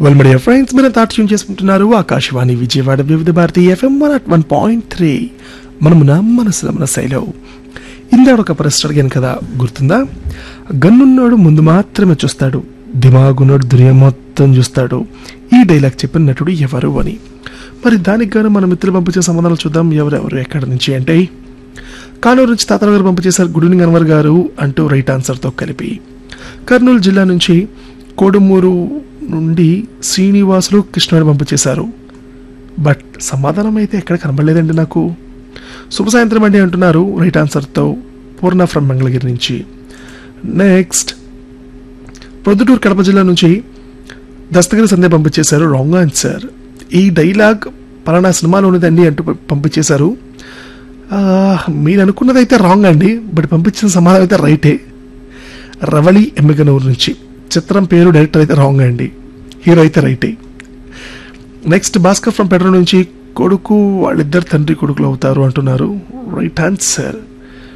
well media friends మీరు థాట్ tune చేసుకుంటున్నారు Akashvani Vijayawada Vividh Bharati FM one at one point three మనమున మనసుల మన శైలో ఇందాడు ఒక ప్రశ్న అడిగాను కదా గుర్తుందా గన్నున్నోడు ముందు మాత్రమే చూస్తాడు దిమాగున్నోడు దునియా మొత్తం చూస్తాడు ఈ డైలాగ్ చెప్పిన నటుడు ఎవరు అని మరి దానికి గాను మన మిత్రులు పంపించే సమాధానాలు చూద్దాం ఎవరెవరు ఎక్కడి నుంచి అంటే కానూరు నుంచి తాతల గారు పంపించేశారు గుడ్ ఈవినింగ్ అన్వర్ గారు అంటూ రైట్ ఆన్సర్తో కలిపి కర్నూలు జిల్లా నుంచి కోడుమూరు నుండి శ్రీనివాసులు కృష్ణుడు పంపించేశారు బట్ సమాధానం అయితే ఎక్కడ కనబడలేదండి నాకు శుభ సాయంత్రం అండి అంటున్నారు రైట్ ఆన్సర్తో పూర్ణ ఫ్రమ్ మంగళగిరి నుంచి నెక్స్ట్ ప్రొద్దుటూరు కడప జిల్లా నుంచి దస్తగిరి సందే పంపించేశారు రాంగ్ ఆన్సర్ ఈ డైలాగ్ పలానా సినిమాలో ఉన్నదండి అంటూ ప- పంపించేశారు ఆ, మీరు అనుకున్నది అయితే రాంగ్ అండి బట్ పంపించిన సమాధానం అయితే రైటే రవళి ఎమ్మిగనూరు నుంచి చిత్రం పేరు డైరెక్టర్ అయితే రాంగ్ అండి హీరో అయితే రైటే నెక్స్ట్ భాస్కర్ ఫ్రమ్ పెట్రోల్ నుంచి కొడుకు వాళ్ళిద్దరు తండ్రి కొడుకులు అవుతారు అంటున్నారు రైట్ ఆన్సర్